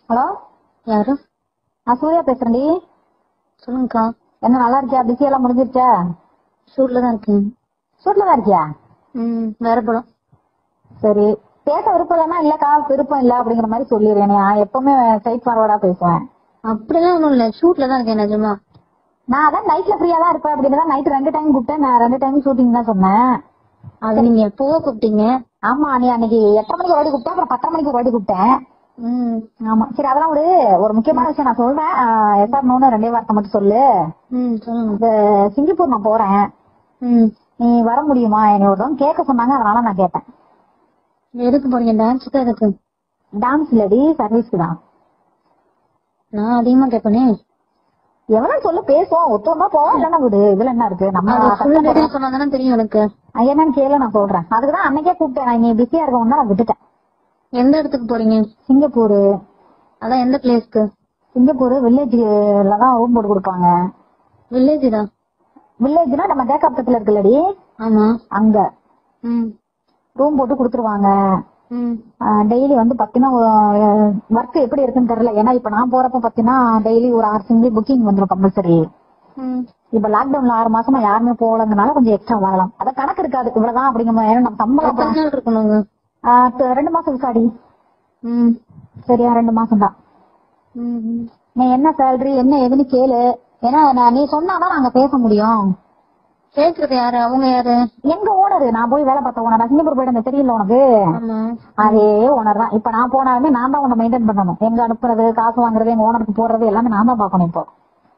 Hello யாரு நான் சூர்யா பேசுறேன்டி சொல்லுங்கக்கா என்ன நல்லா இருக்கியா பிஸி எல்லாம் முடிஞ்சிருச்சா ஷூட்ல தான் இருக்கேன் ஷூட்ல தான் இருக்கியா ம் வேற படம் சரி பேச விருப்பம் இல்லைன்னா இல்லக்கா விருப்பம் இல்ல அப்படிங்கிற மாதிரி சொல்லிடுறேன் நான் எப்பவுமே ஸ்ட்ரைட் ஃபார்வர்டா பேசுவேன் அப்படிலாம் ஒண்ணும் இல்ல ஷூட்ல தான் இருக்கேன் நிஜமா நான் அதான் நைட்ல ஃப்ரீயா தான் இருப்பேன் அப்படின்னு தான் நைட் ரெண்டு டைம் கூப்பிட்டேன் நான் ரெண்டு டைம் ஷூட்டிங் தான் சொன்னேன் அது நீங்க எப்பவோ கூப்பிட்டீங்க ஆமா நீ அன்னைக்கு எட்டரை மணிக்கு ஒரு வாட்டி கூப்பிட்டேன் அப்புறம் பத்தரை மணிக்கு ஒரு வாட்டி கூப்பிட்டேன் ம் ஆமா சரி அதெல்லாம் ஒரு ஒரு முக்கியமான விஷயம் நான் சொல்றேன் எஸ்ஆர் நோன்னு ரெண்டே வார்த்தை மட்டும் சொல்லு ம் சொல்லுங்க இந்த சிங்கப்பூர் நான் போறேன் ம் நீ வர முடியுமா என்னை ஒரு தடவை கேட்க சொன்னாங்க அதனால நான் கேட்டேன் எதுக்கு போறீங்க டான்ஸுக்கு எதுக்கு டான்ஸ் இல்லடி சர்வீஸ்க்கு தான் நான் அதிகமா கேட்பனே எவ்வளவு சொல்லு பேசுவோம் ஒத்துவமா போவோம் இல்லன்னா விடு இதுல என்ன இருக்கு நம்ம அது ஃபுல் கஷ்டப்படுறோம். டீடைல் சொன்னா தானே தெரியும் எனக்கு அது என்னன்னு கேளு நான் சொல்றேன் அதுக்குதான் அன்னைக்கே கூப்பிட்டேன் நான் நீ பிஸியா இருக்கவும் தான் நான் விட்டுட்டேன் எந்த இடத்துக்கு போறீங்க சிங்கப்பூர் அதான் எந்த பிளேஸ்க்கு சிங்கப்பூர் வில்லேஜ்ல தான் ரூம் போட்டு கொடுப்பாங்க வில்லேஜ் தான் வில்லேஜ்னா நம்ம தேக்காப்பட்டத்துல இருக்குல்லடி ஆமா அங்க ம் ரூம் போட்டு கொடுத்துருவாங்க ம் டெய்லி வந்து பாத்தீங்கன்னா ஒர்க் எப்படி இருக்குன்னு தெரியல ஏன்னா இப்ப நான் போறப்ப பாத்தீங்கன்னா டெய்லி ஒரு ஆறு சிங்கிள் புக்கிங் வந்துரும் கம்பல்சரி ம் இப்ப லாக்டவுன்ல ஆறு மாசமா யாருமே போகலங்கனால கொஞ்சம் எக்ஸ்ட்ரா வாங்கலாம் அத கணக்கு இருக்காது இவ்வளவுதான் அப்படிங்கிற மாதிரி ஏன்னா நம்ம சம்பளம் எத்தனை நாள் இருக்கணுங்க ஆஹ் த- ரெண்டு மாசம் விசாடி ம் சரியா ரெண்டு மாசம் தான் ம் ம். நீ என்ன சேலரி என்ன ஏதுன்னு கேளு ஏன்னா நான் நீ சொன்னாதான் நாங்க பேச முடியும் கேக்குறது யாரு அவங்க யாரு எங்க ஓனர் நான் போய் வேலை பார்த்த ஓனர் சிங்கப்பூர் போயிட்டு அந்த தெரியல உனக்கு ஆமா அதே ஓனர் தான் இப்ப நான் போனாலுமே நான் தான் உன்னை மெயின்டைன் பண்ணணும் எங்க அனுப்புறது காசு வாங்குறது எங்க ஓனருக்கு போடுறது எல்லாமே நான் தான் பாக்கணும் இப்போ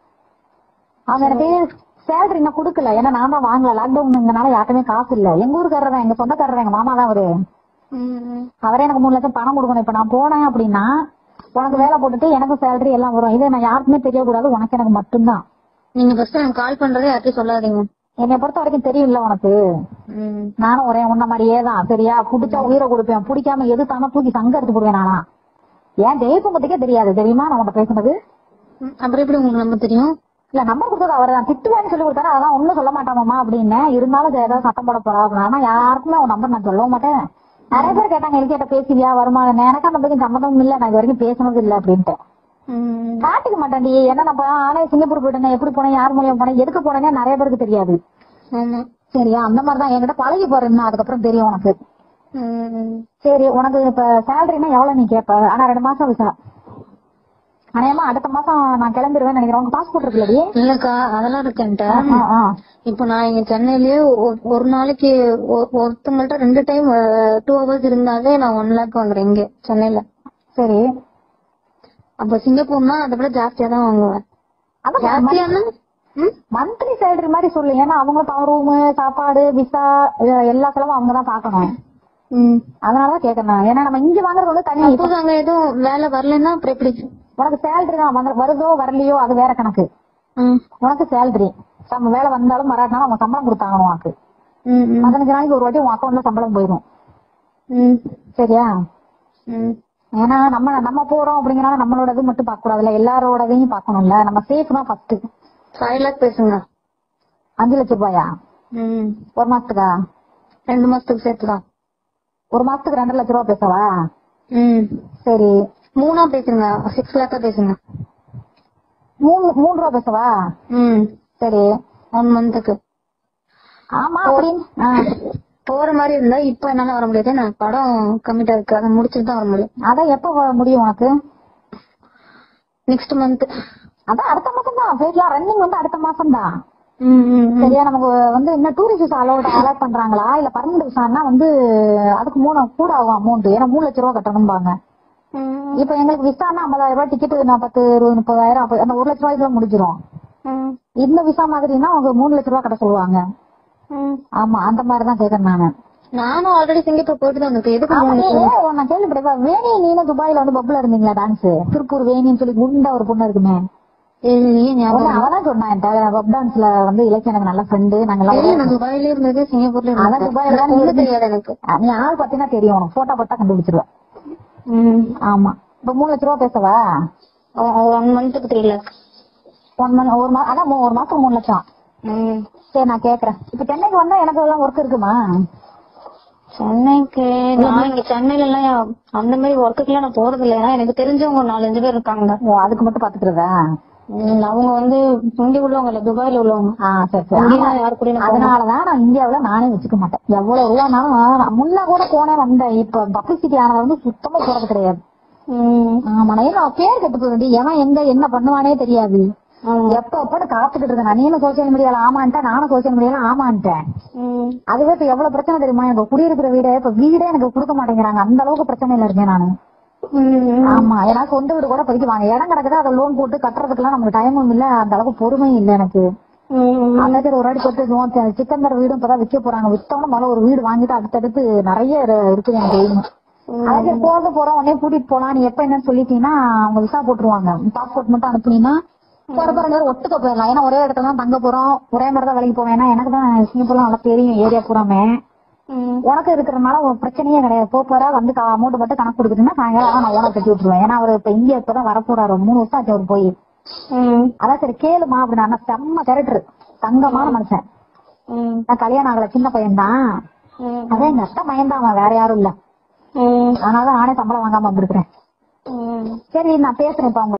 அவங்க எனக்கு சேலரி இன்னும் கொடுக்கல ஏன்னா நான் தான் வாங்கல லாக்டவுன்ங்கனால யாருக்குமே காசு இல்ல எங்க ஊருக்காரர் தான் எங்க சொந்தக்காரர் எங்க மாமா தான் அவரு ம் ம். அவரே எனக்கு மூணு லட்சம் பணம் கொடுக்கணும் இப்ப நான் போனேன் அப்படின்னா உனக்கு வேலை போட்டுட்டு எனக்கு சேலரி எல்லாம் வரும் இது நான் யாருக்குமே தெரியக்கூடாது உனக்கு எனக்கு மட்டும்தான் நீங்க ஃபர்ஸ்ட் எனக்கு கால் பண்றதே யார்ட்டையும் சொல்லாதீங்க என்னை பொறுத்த வரைக்கும் தெரியும்ல உனக்கு ம் நானும் ஒரே உன்ன மாதிரியே தான் சரியா புடிச்சா உயிரை கொடுப்பேன் பிடிக்காம எது தானே தூக்கி சங்க எடுத்து போடுவேன் நானா ஏன் ஜெயக்கும்பத்துக்கே தெரியாது தெரியுமா நான் உன்கிட்ட பேசுனது ம். அப்புறம் எப்படி உங்களுக்கு நம்ம தெரியும் இல்ல நம்பர் கொடுத்தது அவர் தான் திட்டுவேன்னு சொல்லி கொடுத்தாரு அதான் ஒண்ணும் சொல்ல மாட்டாமாமா அப்படின்னு இருந்தாலும் இது ஏதாவது சத்தம் போட போறா அப்படின்னு. ஆனா யாருக்குமே உன் நம்பர் நான் சொல்லவும் மாட்டேன் நிறைய பேர் கேட்டாங்க எல்கிட்ட பேசுவியா வருமானம் எனக்கு அந்த பத்தி சம்மந்தம் இல்ல நான் இது வரைக்கும் பேசுனது இல்ல அப்படின்ட்டு ம் காட்டிக்க மாட்டேன்டி ஏன்னா நம்ம ஆளே சிங்கப்பூர் போயிட்டேன் எப்படி போனேன் யார் மூலியம் போனேன் எதுக்கு போனேனே நிறைய பேருக்கு தெரியாது ஆமா சரியா அந்த மாதிரிதான் என்கிட்ட பழகி போறேன் அதுக்கப்புறம் தெரியும் உனக்கு ம் சரி உனக்கு இப்ப சேலரினா எவ்வளவு நீ கேப்ப ஆனா ரெண்டு மாசம் விசா அநேகமா அடுத்த மாசம் நான் கிளம்பிடுவேன் நினைக்கிறேன் உனக்கு பாஸ்போர்ட் இருக்குல்லடி இல்லக்கா அதெல்லாம் இருக்கேன்ட்ட ஆ, ஆ. இப்போ நான் இங்க சென்னையிலயே ஒ- ஒரு நாளைக்கு ஒ- ஒருத்தவங்கள்ட்ட ரெண்டு டைம் டூ ஹவர்ஸ் இருந்தாலே நான் ஒன் லேக் வாங்குறேன் இங்க சென்னையில சரி அப்ப சிங்கப்பூர்னா அதை விட ஜாஸ்தியா தான் வாங்குவேன் அதான் ஜாஸ்தியானா ம்? மந்த்லி சேலரி மாதிரி சொல்லு ஏன்னா அவங்க ரூமு சாப்பாடு விசா எல்லா செலவும் அவங்க தான் பாக்கணும் ம் அதனாலதான் கேக்குறேன் ஏன்னா நம்ம இங்க வாங்குறது வந்து தனி சப்போஸ் அங்க எதுவும் வேலை வரலைன்னா அப்புறம் எப்படி உனக்கு சேலரி தான் வந்து- வருதோ வரலையோ அது வேற கணக்கு ம் உனக்கு சேலரி நம்ம வேலை வந்தாலும் வராட்டினாலும் அவங்க சம்பளம் கொடுத்தாங்க உனக்கு ம் ம் பதினஞ்சு நாளைக்கு ஒரு வாட்டி உன் அக்கௌண்ட்ல சம்பளம் போயிடும் ம் சரியா ம் ஏன்னா நம்ம நம்ம போறோம் அப்படிங்கறனால நம்மளோடது மட்டும் பார்க்க கூடாதுல்ல எல்லாரோடதையும் பார்க்கணும்ல நம்ம சேஃப் தான் ஃபர்ஸ்ட் ஃபைவ் லேக் பேசுங்க அஞ்சு லட்சம் ரூபாயா ம் ஒரு மாசத்துக்கா ரெண்டு மாசத்துக்கு சேர்த்துதான் ஒரு மாசத்துக்கு ரெண்டரை லட்சம் ரூபா பேசவா ம் சரி மூணா பேசுங்க சிக்ஸ் லேக்கா பேசுங்க மூணு மூணு ரூபா பேசவா ம் சரி ஒன் மந்த்துக்கு ஆமா அப்படின்னு ஆ. போற மாதிரி இருந்தா இப்ப என்னால வர முடியாது நான் படம் கம்மிட்டா இருக்கு அதை முடிச்சுட்டு தான் வர முடியும் அதான் எப்ப வ- முடியும் உனக்கு நெக்ஸ்ட் மந்த் அதான் அடுத்த மாசம் தான் ஃபிளைட்லாம் ரன்னிங் வந்து அடுத்த மாசம் தான் ம் ம் ம். சரியா நமக்கு வந்து என்ன டூரிஸ்ட் விசா அலோட் அலாட் பண்றாங்களா இல்ல பர்மனன்ட் விசான்னா வந்து அதுக்கு மூணு கூட ஆகும் அமௌண்ட் ஏன்னா மூணு லட்சம் ரூபா கட்டணும்பாங்க ம் இப்ப எங்களுக்கு விசானா ஐம்பதாயிரம் ரூபாய் டிக்கெட் நான் பத்து இருபது முப்பதாயிரம் அப்ப அந்த ஒரு லட்ச ரூபாய்க்குள்ள முடிஞ்சிரும் ம் இந்த விசா மாதிரினா அவங்க மூணு லட்ச ரூபாய் கட்ட சொல்லுவாங்க ம். ஆமா அந்த மாதிரிதான் கேக்குறேன் நானு நானும் ஆல்ரெடி சிங்கப்பூர் போயிட்டு தான் வந்திருக்கேன் எதுக்கு ஆமா, மூணு நீ லட்சம்? ஏன் நான் கேள்விப்பட்டேன் வேணி நீனும் துபாயில வந்து பப்புல இருந்தீங்களா டான்ஸ் திருப்பூர் வேணின்னு சொல்லி குண்டா ஒரு பொண்ணு இருக்குமே தெரியலையே ஞாபகம் அவன் அவதான் சொன்னான் என்கிட்ட பப் டான்ஸ்ல வந்து இலக்கிய எனக்கு நல்ல ஃப்ரெண்டு நாங்க எல்லாம் தெரியல நான் துபாயில இருந்தது சிங்கப்பூர்ல அதான் இருந்தது துபாயில தான் ஒண்ணும் தெரியாது எனக்கு அஹ் நீ ஆள் பாத்தீங்கன்னா தெரியும் உனக்கு போட்டோ பார்த்தா கண்டுபிடிச்சிருவேன் ம் ஆமா இப்ப மூணு லட்ச ரூபா பேசவா ஒன் மந்த்துக்கு த்ரீ லேக் ஒன் மந்த் ஒரு மாசம் அதான் மூ- ஒரு மாசம் மூணு லட்சம் ம் சரி நான் கேக்குறேன் இப்ப சென்னைக்கு வந்தா எனக்கு எல்லாம் ஒர்க் இருக்குமா சென்னைக்கு நான் இங்க சென்னையில எல்லாம் அந்த மாதிரி ஒர்க்குக்கு எல்லாம் நான் போறது இல்ல ஏன்னா எனக்கு தெரிஞ்சவங்க ஒரு நாலஞ்சு பேர் இருக்காங்க ஓ அதுக்கு மட்டும் பாத்துக்கிறதா ம், அவங்க வந்து இங்க உள்ளவங்க இல்ல துபாயில உள்ளவங்க ஆ சரி சரி ஆமா. இங்கெல்லாம் யாரு கூட அதனாலதான் நான் இந்தியாவுல நானே வச்சுக்க மாட்டேன் எவ்வளவு ரூபானாலும் நான் முன்ன கூட போனேன் வந்தேன் இப்ப பப்ளிசிட்டி ஆனது வந்து சுத்தமா போறது கிடையாது ஆமா நான் ஏன்னா பேர் கெட்டு போக வேண்டிய எவன் எங்க என்ன பண்ணுவானே தெரியாது எப்ப எப்பன்னு காத்துக்கிட்டு இருக்கேன் நான் நீனும் சோசியல் மீடியால ஆமான்ட்டேன் நானும் சோசியல் மீடியால ஆமான்ட்டேன் அதுவே இப்ப எவ்வளவு பிரச்சனை தெரியுமா எனக்கு குடியிருக்கிற வீடு இப்ப வீடே எனக்கு கொடுக்க மாட்டேங்கிறாங்க அந்த அளவுக்கு பிரச்சனையில இருக்கேன் நானு ஆமா ஏன்னா சொந்த வீடு கூட பதிக்க வாங்க இடம் கிடக்குது அதை லோன் போட்டு கட்டுறதுக்குலாம் நமக்கு டைமும் இல்ல அந்த அளவுக்கு பொறுமையும் இல்ல எனக்கு அந்த சைடு ஒரு வாட்டி போட்டு சிக்கந்தர் வீடும் இப்பதான் விற்க போறாங்க வித்தவன முதல்ல ஒரு வீடு வாங்கிட்டு அடுத்தடுத்து நிறைய இரு- இருக்குது எனக்கு எய்ம் அதாவது போக போறோம் உடனே கூட்டிட்டு போலாம் நீ எப்ப என்னன்னு சொல்லிட்டீங்கன்னா அவங்க விசா போட்டுருவாங்க பாஸ்போர்ட் மட்டும் அனுப்புனீங்கன்னா போற போற நேரம் ஒட்டுக்க போயிடலாம் ஏன்னா ஒரே இடத்துல தான் தங்க போறோம் ஒரே மாதிரி தான் வேலைக்கு போவேன் ஏன்னா எனக்கு தான் சிங்கப்பூர்லாம் நல்லா தெரியும் ஏரியா பூராமே உனக்கு இருக்கிறனால ஒரு பிரச்சனையே கிடையாது போ போற வந்து அமௌண்ட் மட்டும் கணக்கு கொடுக்குறீங்கன்னா சாயங்காலம் நான் உனக்கு கட்டி விட்டுருவேன் ஏன்னா அவர் இப்ப இந்தியா இப்பதான் வரப்போறாரு ஒரு மூணு வருஷம் ஆச்சு அவர் போய் அதான் சரி கேளுமா அப்படின்னா ஆனா செம்ம கேரக்டர் தங்கமான மனுஷன் நான் கல்யாணம் ஆகல சின்ன பையன் தான் அதான் எங்க அத்தை பையன் தான் அவன் வேற யாரும் இல்ல அதனால நானே சம்பளம் வாங்காம வந்திருக்கிறேன் சரி நான் பேசுறேன் இப்ப அவங்க